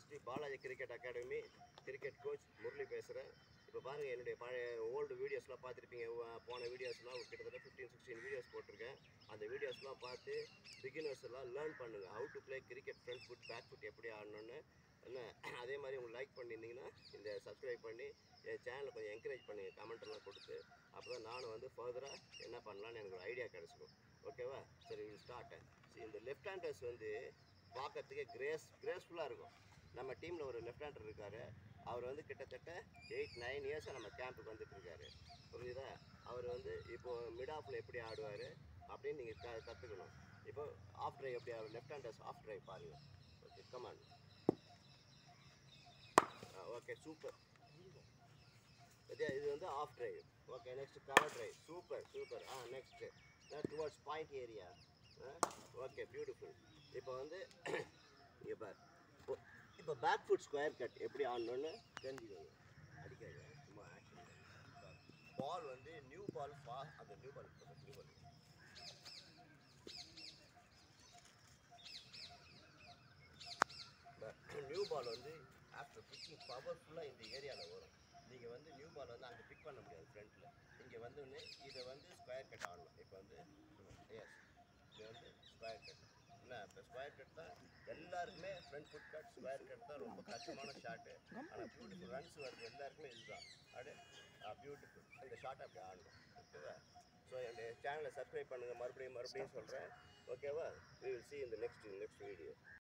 Sri Balaji cricket academy cricket coach Murali பேசுகிறேன் இப்போ பாருங்கள் என்னுடைய பழைய ஓல்டு வீடியோஸ்லாம் பார்த்துருப்பீங்க உ- போன வீடியோஸ்லாம் கிட்டத்தட்ட ஃபிஃப்டீன் சிக்ஸ்டீன் வீடியோஸ் போட்டிருக்கேன் அந்த வீடியோஸ்லாம் பார்த்து பிகினர்ஸ் எல்லாம் லேர்ன் பண்ணுங்கள் how to play cricket front foot back foot எப்படி ஆடணும்னு என்ன அதே மாதிரி உங்களுக்கு லைக் பண்ணியிருந்தீங்கன்னா இந்த சப்ஸ்கிரைப் பண்ணி என் சேனலை கொஞ்சம் என்கரேஜ் பண்ணுங்கள் கமெண்ட் எல்லாம் கொடுத்து அப்போ தான் நானும் வந்து ஃபர்தராக என்ன பண்ணலான்னு எனக்கு ஒரு ஐடியா கிடச்சிக்கும் ஓகேவா சரி வில் ஸ்டார்ட் இந்த லெஃப்ட் ஹேண்டர்ஸ் வந்து பார்க்கறதுக்கே கிரேஸ் கிரேஸ்ஃபுல்லாக இருக்கும் நம்ம டீமில் ஒரு லெஃப்ட் ஹேண்டர் இருக்கார் அவர் வந்து கிட்டத்தட்ட எயிட் நைன் இயர்ஸாக நம்ம கேம்புக்கு வந்துட்டு இருக்காரு புரியுதா அவர் வந்து இப்போ மிட் ஆஃபில் எப்படி ஆடுவார் அப்படின்னு நீங்கள் க கற்றுக்கணும் இப்போ ஆஃப் ட்ரைவ் எப்படி ஆடும் லெஃப்ட் ஹேண்டர்ஸ் ஆஃப் ட்ரைவ் பாருங்கள் ஓகே கமான் ஓகே சூப்பர் இதே இது வந்து off drive okay next cover drive super super uh next towards point area okay beautiful இப்போ வந்து இங்கே பார் இப்போ- இப்போ பேக் ஃபுட் ஸ்கொயர் கட் எப்படி ஆடணும்னு தெரிஞ்சுக்கோங்க அடிக்காது சும்மா ஆக்ஷன் பால் வந்து நியூ பால் ஃபா அந்த new ball new ball new ball வந்து ஆஃப்டர் பிக்கிங் பவர்ஃபுல்லாக இந்த ஏரியாவில் வரும் நீங்கள் வந்து நியூ பால் வந்து அங்கே பிக் பண்ண முடியாது ஃப்ரண்ட்டில் இங்கே வந்து ஒன்று இதை வந்து ஸ்கொயர் கட் ஆடணும் இப்போ வந்து எஸ் இது வந்து ஸ்கொயர் கட் என்ன இப்போ ஸ்கொயர் கட் தான் எல்லாருக்குமே front foot cut square cut தான் ரொம்ப கஷ்டமான ஷாட்டு ஆனால் பியூட்டிஃபுல் ரன்ஸ் வருது எல்லாருக்குமே இதுதான் அடு பியூட்டிஃபுல் இந்த ஷாட் அப்படி ஆடணும் ஓகேவா ஸோ என்னுடைய சேனலை சப்ஸ்கிரைப் பண்ணுங்கள் மறுபடியும் மறுபடியும் சொல்கிறேன் ஓகேவா we will see in the next next video